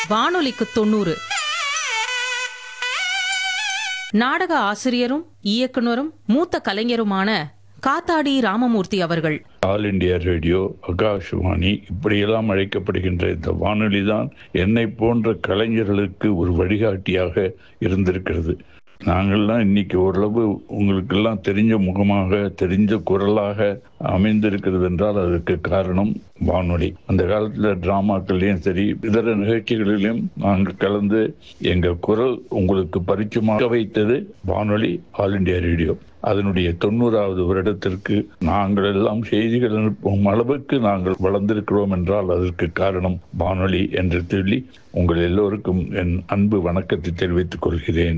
வானொலிக்கு தொண்ணூறு நாடக ஆசிரியரும் இயக்குனரும் மூத்த கலைஞருமான காத்தாடி ராமமூர்த்தி அவர்கள் ஆல் இண்டியா ரேடியோ ஆகாஷ்வாணி இப்படியெல்லாம் அழைக்கப்படுகின்ற இந்த வானொலி தான் என்னை போன்ற கலைஞர்களுக்கு ஒரு வழிகாட்டியாக இருந்திருக்கிறது நாங்கள்லாம் இன்னைக்கு ஓரளவு உங்களுக்கெல்லாம் தெரிஞ்ச முகமாக தெரிஞ்ச குரலாக அமைந்திருக்கிறது என்றால் அதற்கு காரணம் வானொலி அந்த காலத்துல டிராமாக்கள்லயும் சரி இதர நிகழ்ச்சிகளிலும் நாங்கள் கலந்து எங்கள் குரல் உங்களுக்கு பரிச்சயமாக வைத்தது வானொலி ஆல் இண்டியா ரேடியோ அதனுடைய தொண்ணூறாவது வருடத்திற்கு நாங்கள் எல்லாம் செய்திகள் அனுப்பும் அளவுக்கு நாங்கள் வளர்ந்திருக்கிறோம் என்றால் அதற்கு காரணம் வானொலி என்று சொல்லி உங்கள் எல்லோருக்கும் என் அன்பு வணக்கத்தை தெரிவித்துக் கொள்கிறேன்